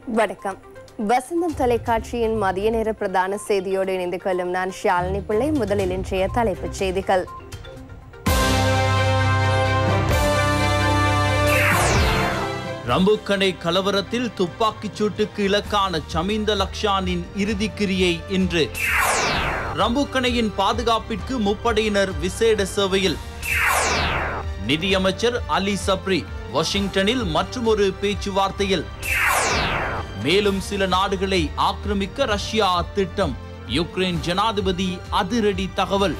வணக்கம் வசந்தம் தொலைக்காட்சியின் மதிய நேர பிரதான செய்தியோடு இணைந்து கொள்ளும் நான் ஷாலினி பிள்ளை முதலில் இன்றைய தலைப்புச் செய்திகள் ரம்புக்கனை கலவரத்தில் துப்பாக்கிச் சூட்டுக்கு இலக்கான சமிந்த லக்ஷானின் இறுதிக்கிரியை இன்று ரம்புக்கனையின் பாதுகாப்பிற்கு முப்படையினர் விசேட சேவையில் நிதியமைச்சர் அலி சப்ரி வாஷிங்டனில் மற்றுமொரு பேச்சுவார்த்தையில் மேலும் சில நாடுகளை ஆக்கிரமிக்க ரஷ்யா திட்டம் யுக்ரைன் ஜனாதிபதி அதிரடி தகவல்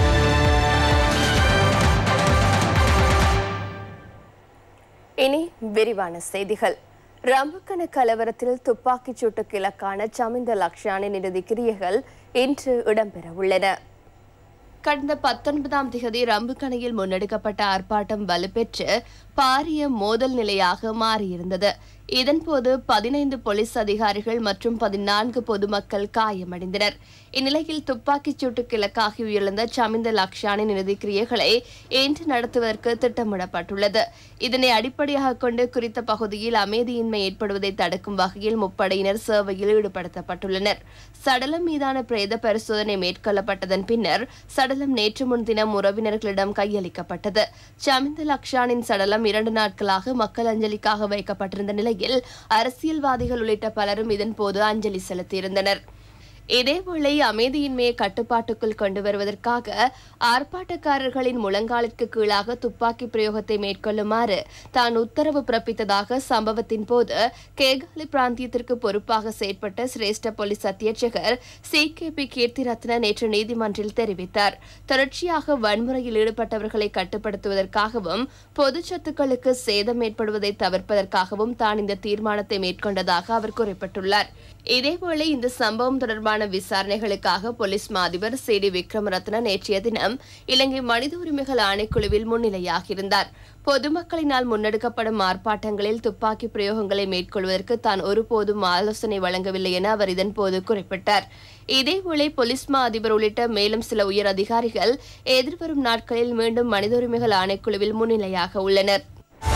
இனி விரிவான செய்திகள் ரம்புக்கன கலவரத்தில் துப்பாக்கிச் சூட்டுக்கு இலக்கான சமிந்த லக்ஷானின் இறுதி கிரியைகள் இன்று இடம்பெறவுள்ளன கடந்த பத்தொன்பதாம் திகதி ரம்புக்கணையில் முன்னெடுக்கப்பட்ட ஆர்ப்பாட்டம் வலுப்பெற்று பாரிய மோதல் நிலையாக மாறியிருந்தது இதன்போது பதினைந்து போலீஸ் அதிகாரிகள் மற்றும் பதினான்கு பொதுமக்கள் காயமடைந்தனர் இந்நிலையில் துப்பாக்கிச் சூட்டுக்கு இலக்காகி உயிரிழந்த சமிந்த லக்ஷானின் இறுதி கிரியைகளை இன்று நடத்துவதற்கு திட்டமிடப்பட்டுள்ளது இதனை அடிப்படையாக கொண்டு குறித்த பகுதியில் அமைதியின்மை ஏற்படுவதை தடுக்கும் வகையில் முப்படையினர் சேவையில் ஈடுபடுத்தப்பட்டுள்ளனர் சடலம் மீதான பிரேத பரிசோதனை மேற்கொள்ளப்பட்டதன் பின்னர் சடலம் நேற்று முன்தினம் உறவினர்களிடம் கையளிக்கப்பட்டது சமிந்த லக்ஷானின் சடலம் இரண்டு நாட்களாக மக்கள் அஞ்சலிக்காக வைக்கப்பட்டிருந்த நிலையில் அரசியல்வாதிகள் உள்ளிட்ட பலரும் இதன்போது அஞ்சலி செலுத்தியிருந்தனர் இதேவேளை அமைதியின்மையை கட்டுப்பாட்டுக்குள் கொண்டு வருவதற்காக ஆர்ப்பாட்டக்காரர்களின் முழங்காலிற்கு கீழாக துப்பாக்கி பிரயோகத்தை மேற்கொள்ளுமாறு தான் உத்தரவு பிறப்பித்ததாக சம்பவத்தின் போது கேகாலி பிராந்தியத்திற்கு பொறுப்பாக செயற்பட்ட சிரேஷ்ட போலீஸ் அத்தியட்சகர் சி கே பி கீர்த்திரத்ன நேற்று நீதிமன்றில் தெரிவித்தார் தொடர்ச்சியாக வன்முறையில் ஈடுபட்டவர்களை கட்டுப்படுத்துவதற்காகவும் பொது சொத்துக்களுக்கு சேதம் ஏற்படுவதை தவிர்ப்பதற்காகவும் தான் இந்த தீர்மானத்தை மேற்கொண்டதாக அவர் குறிப்பிட்டுள்ளார் இதேவேளை இந்த சம்பவம் தொடர்பான விசாரணைகளுக்காக போலீஸ் மா அதிபர் சி டி விக்ரமரத்ன நேற்றைய தினம் இலங்கை மனித உரிமைகள் ஆணைக்குழுவில் முன்னிலையாகியிருந்தார் பொதுமக்களினால் முன்னெடுக்கப்படும் ஆர்ப்பாட்டங்களில் துப்பாக்கி பிரயோகங்களை மேற்கொள்வதற்கு தான் ஒருபோதும் ஆலோசனை வழங்கவில்லை என அவர் இதன்போது குறிப்பிட்டார் இதேவேளை போலீஸ் மா அதிபர் உள்ளிட்ட மேலும் சில உயர் அதிகாரிகள் எதிர்வரும் நாட்களில் மீண்டும் மனித உரிமைகள் ஆணைக்குழுவில் முன்னிலையாக உள்ளனர்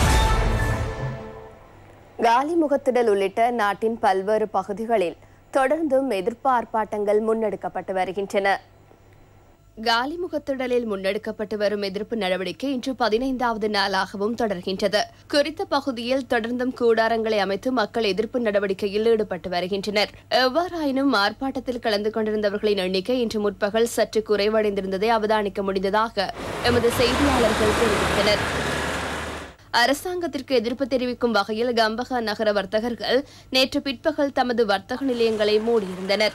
காலி முகத்திடல் உள்ளிட்ட நாட்டின் பல்வேறு பகுதிகளில் தொடர்ந்தும் எதிர்ப்பு ஆர்ப்பாட்டங்கள் முன்னெடுக்கப்பட்டு வருகின்றன காலி முகத்திடலில் முன்னெடுக்கப்பட்டு வரும் எதிர்ப்பு நடவடிக்கை இன்று பதினைந்தாவது நாளாகவும் தொடர்கின்றது குறித்த பகுதியில் தொடர்ந்தும் கூடாரங்களை அமைத்து மக்கள் எதிர்ப்பு நடவடிக்கையில் ஈடுபட்டு வருகின்றனர் எவ்வாறாயினும் ஆர்ப்பாட்டத்தில் கலந்து கொண்டிருந்தவர்களின் எண்ணிக்கை இன்று முற்பகல் சற்று குறைவடைந்திருந்ததை அவதானிக்க முடிந்ததாக எமது செய்தியாளர்கள் தெரிவித்தனர் அரசாங்கத்திற்கு எதிர்ப்பு தெரிவிக்கும் வகையில் கம்பகா நகர வர்த்தகர்கள் நேற்று பிற்பகல் தமது வர்த்தக நிலையங்களை மூடியிருந்தனர்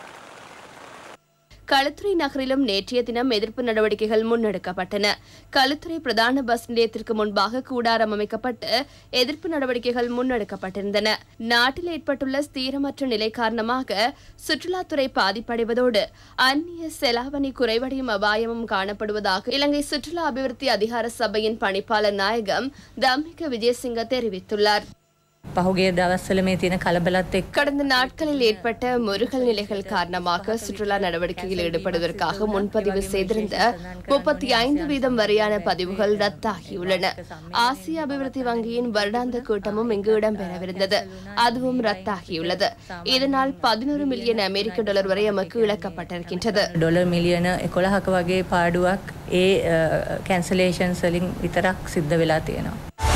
களுத்துறை நகரிலும் நேற்றைய தினம் எதிர்ப்பு நடவடிக்கைகள் முன்னெடுக்கப்பட்டன களுத்துறை பிரதான பஸ் நிலையத்திற்கு முன்பாக கூடாரம் அமைக்கப்பட்டு எதிர்ப்பு நடவடிக்கைகள் முன்னெடுக்கப்பட்டிருந்தன நாட்டில் ஏற்பட்டுள்ள ஸ்திரமற்ற நிலை காரணமாக சுற்றுலாத்துறை பாதிப்படைவதோடு அந்நிய செலாவணி குறைவடையும் அபாயமும் காணப்படுவதாக இலங்கை சுற்றுலா அபிவிருத்தி அதிகார சபையின் பணிப்பாளர் நாயகம் தம்மிக விஜயசிங்க தெரிவித்துள்ளார் පහුගේ දවස්වල මේ තියෙන කලබලත් එක් கடந்த நாட்களில் ஏற்பட்ட முருகல் நிலைகள் காரணமாக சுற்றுலா நடவடிக்கையில் ஈடுபடுவதற்காக முன்பதிவு செய்திருந்த முப்பத்தி ஐந்து வீதம் வரையான பதிவுகள் ரத்தாகியுள்ளன ஆசிய அபிவிருத்தி வங்கியின் வருடாந்த கூட்டமும் இங்கு இடம்பெறவிருந்தது அதுவும் ரத்தாகியுள்ளது இதனால் பதினோரு மில்லியன் அமெரிக்க டாலர் வரை எமக்கு இழக்கப்பட்டிருக்கின்றது ඩොලර් මිලියන එකොළහක වගේ පාඩුවක් ඒ කැන්සලේෂන් සලින් විතරක් සිද්ධ වෙලා තියෙනවා.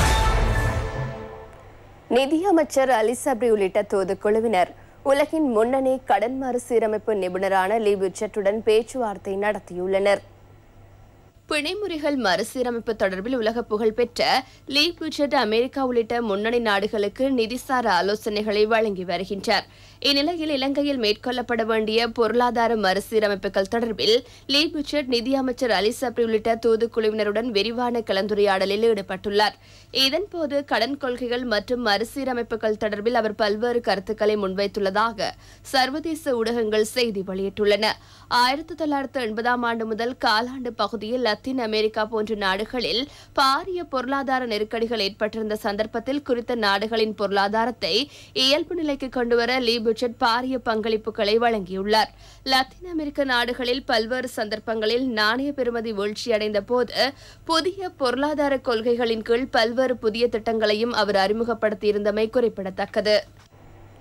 நிதியமைச்சர் அலி சப்ரி உள்ளிட்ட தூதுக்குழுவினர் உலகின் முன்னணி கடன் மறுசீரமைப்பு நிபுணரான லீ விச்சட்டுடன் பேச்சுவார்த்தை நடத்தியுள்ளனர் பிணைமுறைகள் மறுசீரமைப்பு தொடர்பில் உலக புகழ்பெற்ற லீ புச்சட் அமெரிக்கா உள்ளிட்ட முன்னணி நாடுகளுக்கு நிதிசார ஆலோசனைகளை வழங்கி வருகின்றார் இந்நிலையில் இலங்கையில் மேற்கொள்ளப்பட வேண்டிய பொருளாதார மறுசீரமைப்புகள் தொடர்பில் லீ புச்சட் நிதியமைச்சர் அலி சப்ரி உள்ளிட்ட தூதுக்குழுவினருடன் விரிவான கலந்துரையாடலில் ஈடுபட்டுள்ளார் இதன்போது கடன் கொள்கைகள் மற்றும் மறுசீரமைப்புகள் தொடர்பில் அவர் பல்வேறு கருத்துக்களை முன்வைத்துள்ளதாக சர்வதேச ஊடகங்கள் செய்தி வெளியிட்டுள்ளன ஆயிரத்தி தொள்ளாயிரத்து எண்பதாம் ஆண்டு முதல் காலாண்டு பகுதியில் லத்தீன் அமெரிக்கா போன்ற நாடுகளில் பாரிய பொருளாதார நெருக்கடிகள் ஏற்பட்டிருந்த சந்தர்ப்பத்தில் குறித்த நாடுகளின் பொருளாதாரத்தை இயல்பு நிலைக்கு கொண்டுவர லீ புச்சட் பாரிய பங்களிப்புகளை வழங்கியுள்ளார் லத்தீன் அமெரிக்க நாடுகளில் பல்வேறு சந்தர்ப்பங்களில் நாணய பெறுமதி வீழ்ச்சியடைந்த போது புதிய பொருளாதார கொள்கைகளின் கீழ் பல்வேறு புதிய திட்டங்களையும் அவர் அறிமுகப்படுத்தியிருந்தமை குறிப்பிடத்தக்கது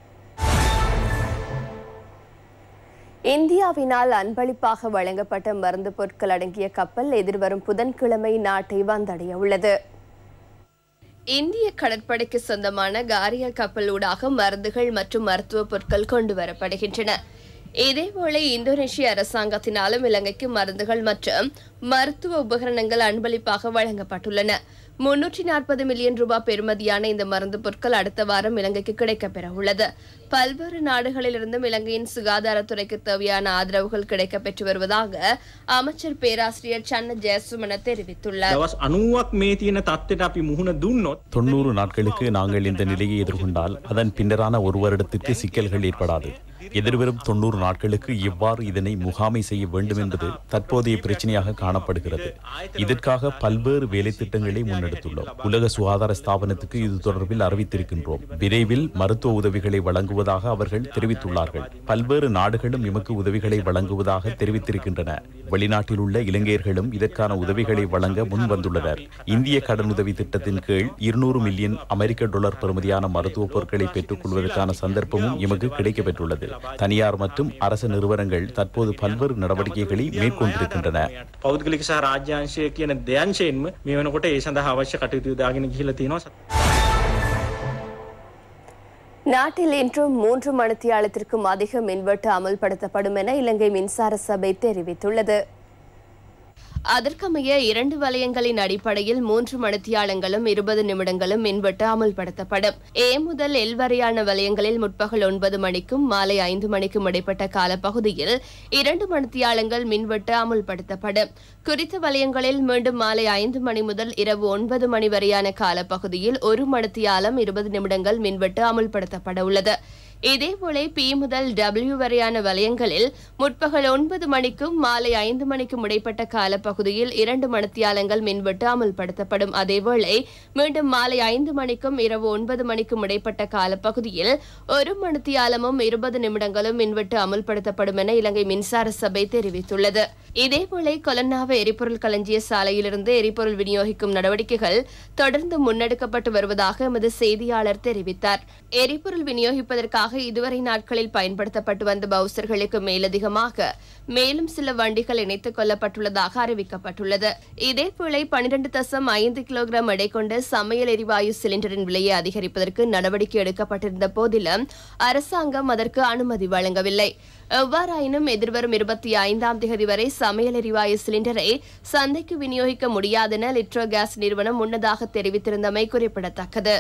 இந்தியாவினால் அன்பளிப்பாக வழங்கப்பட்ட மருந்து பொருட்கள் அடங்கிய கப்பல் எதிர்வரும் புதன்கிழமை நாட்டை வந்தடைய உள்ளது இந்திய கடற்படைக்கு சொந்தமான காரியல் கப்பலூடாக மருந்துகள் மற்றும் மருத்துவ பொருட்கள் கொண்டு வரப்படுகின்றன இதேவேளை இந்தோனேஷிய அரசாங்கத்தினாலும் இலங்கைக்கு மருந்துகள் மற்றும் மருத்துவ உபகரணங்கள் அன்பளிப்பாக வழங்கப்பட்டுள்ளன முன்னூற்றி நாற்பது மில்லியன் ரூபாய் பெறுமதியான இந்த மருந்து பொருட்கள் அடுத்த வாரம் இலங்கைக்கு கிடைக்கப்பெற உள்ளது பல்வேறு நாடுகளிலிருந்தும் இலங்கையின் சுகாதாரத்துறைக்கு தேவையான ஆதரவுகள் கிடைக்கப்பெற்று வருவதாக அமைச்சர் பேராசிரியர் சன்ன ஜெயசுமன தெரிவித்துள்ளார் දවස් අනුවක් මේ තියෙන තත්ත්වයට අපි මුහුණ දුන්නොත් தொண்ணூறு நாட்களுக்கு நாங்கள் இந்த நிலையை எதிர்கொண்டால் அதன் பின்னரான ஒரு வருடத்திற்கு சிக்கல்கள் ஏற்படாது எதிர்வரும் தொண்ணூறு நாட்களுக்கு எவ்வாறு இதனை முகாமை செய்ய வேண்டும் என்பது தற்போதைய பிரச்சனையாக காணப்படுகிறது இதற்காக பல்வேறு வேலை திட்டங்களை முன்னெடுத்துள்ளோம் உலக சுகாதார ஸ்தாபனத்துக்கு இது தொடர்பில் அறிவித்திருக்கின்றோம் விரைவில் மருத்துவ உதவிகளை வழங்குவதாக அவர்கள் தெரிவித்துள்ளார்கள் பல்வேறு நாடுகளும் எமக்கு உதவிகளை வழங்குவதாக தெரிவித்திருக்கின்றன வெளிநாட்டில் உள்ள இலங்கையர்களும் இதற்கான உதவிகளை வழங்க முன் வந்துள்ளனர் இந்திய கடனுதவி திட்டத்தின் கீழ் இருநூறு மில்லியன் அமெரிக்க டாலர் பெறுமதியான மருத்துவ பொருட்களை பெற்றுக் கொள்வதற்கான சந்தர்ப்பமும் எமக்கு கிடைக்கப்பெற்றுள்ளது தனியார் மற்றும் அரசு நிறுவனங்கள் தற்போது பல்வேறு நடவடிக்கைகளை மேற்கொண்டிருக்கின்றன පෞද්ගලික සහ රාජ්‍යංශය කියන දෙයංශයෙන්ම මේ වෙනකොට ඒ සඳහා අවශ්‍ය කටයුතු දාගෙන ගිහිල්ලා තියෙනවා நாட்டில் இன்றும் மூன்று மணித்தியாலத்திற்கும் அதிக மின்வெட்டு அமல்படுத்தப்படும் என இலங்கை மின்சார சபை தெரிவித்துள்ளது அதற்கமைய இரண்டு வலயங்களின் அடிப்படையில் மூன்று மணித்தியாலங்களும் இருபது நிமிடங்களும் மின்வெட்டு அமல்படுத்தப்படும் ஏ முதல் எல் வரையான வலயங்களில் முற்பகல் ஒன்பது மணிக்கும் மாலை ஐந்து மணிக்கும் இடைப்பட்ட காலப்பகுதியில் இரண்டு மணித்தியாலங்கள் மின்வெட்டு அமுல்படுத்தப்படும் குறித்த வலயங்களில் மீண்டும் மாலை ஐந்து மணி முதல் இரவு ஒன்பது மணி வரையான காலப்பகுதியில் ஒரு மணித்தியாலம் இருபது நிமிடங்கள் மின்வெட்டு அமுல்படுத்தப்பட உள்ளது இதேபோல பி முதல் டபிள்யூ வரையான வலயங்களில் முற்பகல் ஒன்பது மணிக்கும் மாலை ஐந்து மணிக்கும் இடைப்பட்ட காலப்பகுதியில் இரண்டு மணித்தியாலங்கள் மின்வெட்டு அமல்படுத்தப்படும் அதேவேளை மீண்டும் மாலை ஐந்து மணிக்கும் இரவு ஒன்பது மணிக்கும் இடைப்பட்ட காலப்பகுதியில் ஒரு மணித்தியாலமும் இருபது நிமிடங்களும் மின்வெட்டு அமல்படுத்தப்படும் என இலங்கை மின்சார சபை தெரிவித்துள்ளது இதேபோல கொலன்னாவ எரிபொருள் களஞ்சிய சாலையிலிருந்து எரிபொருள் விநியோகிக்கும் நடவடிக்கைகள் தொடர்ந்து முன்னெடுக்கப்பட்டு வருவதாக எமது செய்தியாளர் தெரிவித்தார் எரிபொருள் விநியோகிப்பதற்காக இதுவரை நாட்களில் பயன்படுத்தப்பட்டு வந்த பவுசர்களுக்கு மேலதிகமாக மேலும் சில வண்டிகள் இணைத்துக் கொள்ளப்பட்டுள்ளதாக அறிவிக்கப்பட்டுள்ளது இதேபோல பனிரெண்டு தசம் ஐந்து கிலோகிராம் எடை கொண்ட சமையல் எரிவாயு சிலிண்டரின் விலையை அதிகரிப்பதற்கு நடவடிக்கை எடுக்கப்பட்டிருந்த போதிலும் அரசாங்கம் அதற்கு அனுமதி வழங்கவில்லை எவ்வாறாயினும் எதிர்வரும் இருபத்தி ஐந்தாம் தேதி வரை சமையல் எரிவாயு சிலிண்டரை சந்தைக்கு விநியோகிக்க முடியாதென லிட்ரோ கேஸ் நிறுவனம் முன்னதாக தெரிவித்திருந்தமை குறிப்பிடத்தக்கது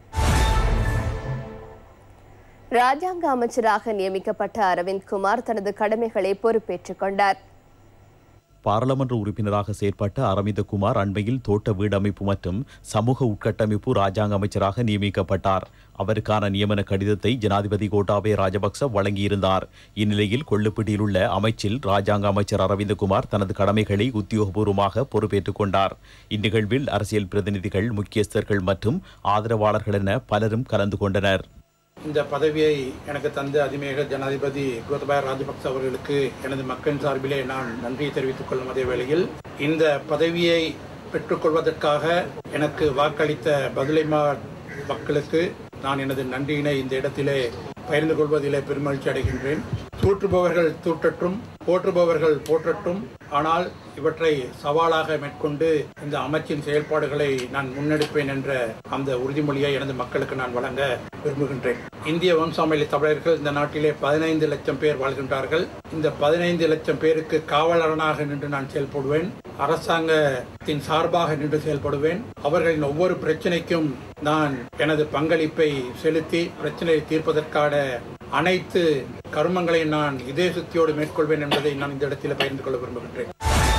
ராஜாங்க அமைச்சராக நியமிக்கப்பட்ட அரவிந்த் குமார் தனது கடமைகளை பொறுப்பேற்றுக் கொண்டார் பாராளுமன்ற உறுப்பினராக செயற்பட்ட அரவிந்தகுமார் அண்மையில் தோட்ட வீடமைப்பு மற்றும் சமூக உட்கட்டமைப்பு ராஜாங்க அமைச்சராக நியமிக்கப்பட்டார் அவருக்கான நியமன கடிதத்தை ஜனாதிபதி கோட்டாபய ராஜபக்ச வழங்கியிருந்தார் இந்நிலையில் கொள்ளுப்பிட்டியில் உள்ள அமைச்சில் ராஜாங்க அமைச்சர் அரவிந்தகுமார் தனது கடமைகளை உத்தியோகபூர்வமாக பொறுப்பேற்றுக் கொண்டார் இந்நிகழ்வில் அரசியல் பிரதிநிதிகள் முக்கியஸ்தர்கள் மற்றும் ஆதரவாளர்கள் என பலரும் கலந்து கொண்டனர் இந்த பதவியை எனக்கு தந்த அதிமேக ஜனாதிபதி கோத்தபாய ராஜபக்ச அவர்களுக்கு எனது மக்களின் சார்பிலே நான் நன்றியை தெரிவித்துக் கொள்ளும் அதே வேளையில் இந்த பதவியை பெற்றுக்கொள்வதற்காக எனக்கு வாக்களித்த பதிலைமா மக்களுக்கு நான் எனது நன்றியினை இந்த இடத்திலே பகிர்ந்து கொள்வதிலே பெருமகிழ்ச்சி அடைகின்றேன் தூற்றுபவர்கள் தூற்றட்டும் போற்றுபவர்கள் போற்றட்டும் ஆனால் இவற்றை சவாலாக மேற்கொண்டு இந்த அமைச்சின் செயல்பாடுகளை நான் முன்னெடுப்பேன் என்ற அந்த உறுதிமொழியை எனது மக்களுக்கு நான் வழங்க விரும்புகின்றேன் இந்திய வம்சாவளி தமிழர்கள் இந்த நாட்டிலே பதினைந்து லட்சம் பேர் வாழ்கின்றார்கள் இந்த பதினைந்து லட்சம் பேருக்கு காவலரனாக நின்று நான் செயல்படுவேன் அரசாங்கத்தின் சார்பாக நின்று செயல்படுவேன் அவர்களின் ஒவ்வொரு பிரச்சனைக்கும் நான் எனது பங்களிப்பை செலுத்தி பிரச்சனையை தீர்ப்பதற்கான அனைத்து கருமங்களை நான் இதே சுத்தியோடு மேற்கொள்வேன் என்பதை நான் இந்த இடத்தில் பகிர்ந்து கொள்ள விரும்புகின்றேன்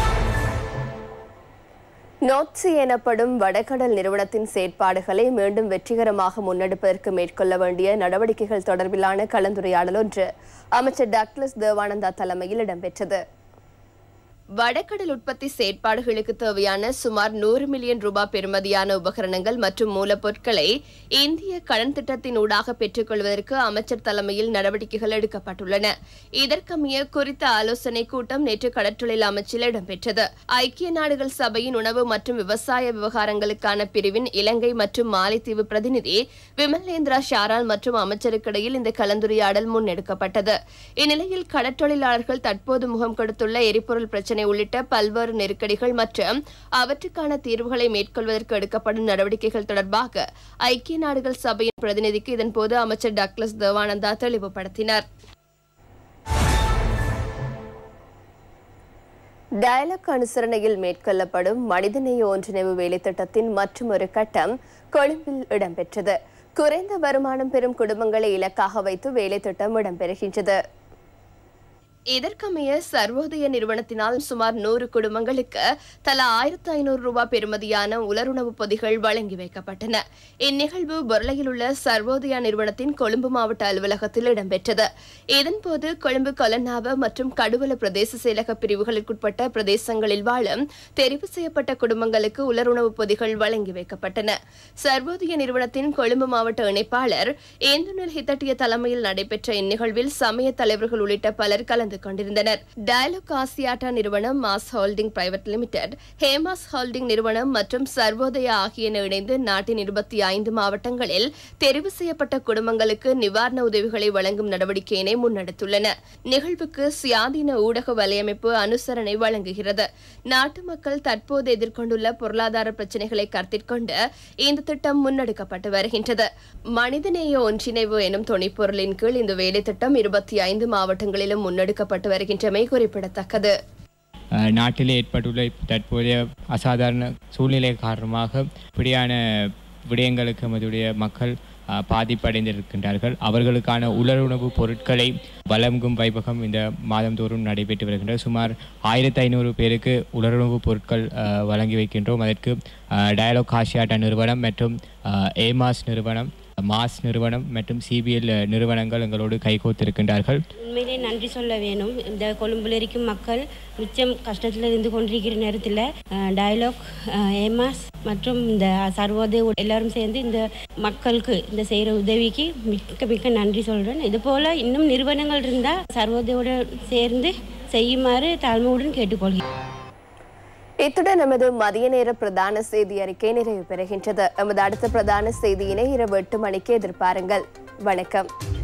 நோட்சி எனப்படும் வடகடல் நிறுவனத்தின் செயற்பாடுகளை மீண்டும் வெற்றிகரமாக முன்னெடுப்பதற்கு மேற்கொள்ள வேண்டிய நடவடிக்கைகள் தொடர்பிலான கலந்துரையாடல் ஒன்று அமைச்சர் டக்ளஸ் தேவானந்தா தலைமையில் இடம்பெற்றது வடகடல் உற்பத்தி செயற்பாடுகளுக்கு தேவையான சுமார் நூறு மில்லியன் ரூபாய் பெறுமதியான உபகரணங்கள் மற்றும் மூலப்பொருட்களை இந்திய கடன் திட்டத்தின் ஊடாக பெற்றுக்கொள்வதற்கு அமைச்சர் தலைமையில் நடவடிக்கைகள் எடுக்கப்பட்டுள்ளன இதற்கமைய குறித்த ஆலோசனை கூட்டம் நேற்று கடற்றொழில் அமைச்சில் இடம்பெற்றது ஐக்கிய நாடுகள் சபையின் உணவு மற்றும் விவசாய விவகாரங்களுக்கான பிரிவின் இலங்கை மற்றும் மாலைத்தீவு பிரதிநிதி விமலேந்திரா ஷாரால் மற்றும் அமைச்சருக்கிடையில் இந்த கலந்துரையாடல் முன்னெடுக்கப்பட்டது இந்நிலையில் கடற்றொழிலாளர்கள் தற்போது முகம் கொடுத்துள்ள எரிபொருள் பிரச்சினை உள்ளிட்ட பல்வேறு நெருக்கடிகள் மற்றும் அவற்றுக்கான தீர்வுகளை மேற்கொள்வதற்கு எடுக்கப்படும் நடவடிக்கைகள் தொடர்பாக ஐக்கிய நாடுகள் சபையின் பிரதிநிதிக்கு இதன்போது அமைச்சர் டக்ளஸ் தேவானந்தா தெளிவுபடுத்தினார் டயலாக் அனுசரணையில் மேற்கொள்ளப்படும் மனிதநேய ஒன்றிணைவு வேலைத்திட்டத்தின் மற்றொரு கட்டம் கொழும்பில் இடம்பெற்றது குறைந்த வருமானம் பெறும் குடும்பங்களை இலக்காக வைத்து வேலைத்திட்டம் இடம்பெறுகின்றது இதற்கமைய சர்வோதய நிறுவனத்தினால் சுமார் நூறு குடும்பங்களுக்கு தலா ஆயிரத்து ஐநூறு ரூபாய் பெறுமதியான உலருணவு பொதிகள் வழங்கி வைக்கப்பட்டன இந்நிகழ்வு பொருளையில் உள்ள சர்வோதயா நிறுவனத்தின் கொழும்பு மாவட்ட அலுவலகத்தில் இடம்பெற்றது இதன்போது கொழும்பு கொலன்னாவ மற்றும் கடுவல பிரதேச செயலக பிரிவுகளுக்குட்பட்ட பிரதேசங்களில் வாழும் தெரிவு செய்யப்பட்ட குடும்பங்களுக்கு உலருணவு பொதிகள் வழங்கி வைக்கப்பட்டன சர்வோதய நிறுவனத்தின் கொழும்பு மாவட்ட இணைப்பாளர் ஏந்துனில் ஹித்தட்டிய தலைமையில் நடைபெற்ற இந்நிகழ்வில் சமய தலைவர்கள் உள்ளிட்ட பலர் கலந்து கொண்டிருந்தனர் டயலாக் ஆசியாட்டா நிறுவனம் MAS holding private limited Hemas holding நிறுவனம் மற்றும் சர்வோதயா ஆகியன இணைந்து நாட்டின் இருபத்தி ஐந்து மாவட்டங்களில் தெரிவு செய்யப்பட்ட குடும்பங்களுக்கு நிவாரண உதவிகளை வழங்கும் நடவடிக்கையினை முன்னெடுத்துள்ளன நிகழ்வுக்கு சுயாதீன ஊடக வலையமைப்பு அனுசரணை வழங்குகிறது நாட்டு மக்கள் தற்போது எதிர்கொண்டுள்ள பொருளாதார பிரச்சினைகளை கருத்தில் கொண்டு இந்த திட்டம் முன்னெடுக்கப்பட்டு வருகின்றது மனிதநேய ஒன்றிணைவு எனும் துணைப்பொருளின் கீழ் இந்த வேலை திட்டம் இருபத்தி ஐந்து மாவட்டங்களிலும் முன்னெடுக்கப்பட்டு வருகின்றமை குறிப்பிடத்தக்கது அஹ் நாட்டிலே ஏற்பட்டுள்ள இப்ப தற்போதைய அசாதாரண சூழ்நிலை காரணமாக இப்படியான விடயங்களுக்கு நம்முடைய மக்கள் அஹ், பாதிப்படைந்திருக்கின்றார்கள் அவர்களுக்கான உலருணவு பொருட்களை வழங்கும் வைபகம் இந்த மாதந்தோறும் நடைபெற்று வருகின்றது சுமார் ஆயிரத்தி ஐநூறு பேருக்கு உலருணவு பொருட்கள் அஹ், வழங்கி வைக்கின்றோம் அதற்கு டயலாக் காஷியாட்டா நிறுவனம் மற்றும் அஹ், ஏமாஸ் நிறுவனம் மாஸ் நிறுவனம் மற்றும் சிபிஎல் நிறுவனங்கள் எங்களோடு கைகோத்திருக்கின்றார்கள் உண்மையிலே நன்றி சொல்ல வேணும் இந்த கொழும்புல இருக்கும் மக்கள் மிச்சம் கஷ்டத்தில் இருந்து கொண்டிருக்கிற நேரத்தில் டயலாக் ஏமாஸ் மற்றும் இந்த சர்வோதய எல்லாரும் சேர்ந்து இந்த மக்களுக்கு இந்த செய்கிற உதவிக்கு மிக்க மிக்க நன்றி சொல்கிறேன் இது போல் இன்னும் நிறுவனங்கள் இருந்தால் சர்வோதயோடு சேர்ந்து செய்யுமாறு தாழ்மையுடன் கேட்டுக்கொள்கிறேன் இத்துடன் நமது மதிய நேர பிரதான செய்தி அறிக்கை நிறைவு பெறுகின்றது எமது அடுத்த பிரதான செய்தியினை இரவு எட்டு மணிக்கு எதிர்பாருங்கள் வணக்கம்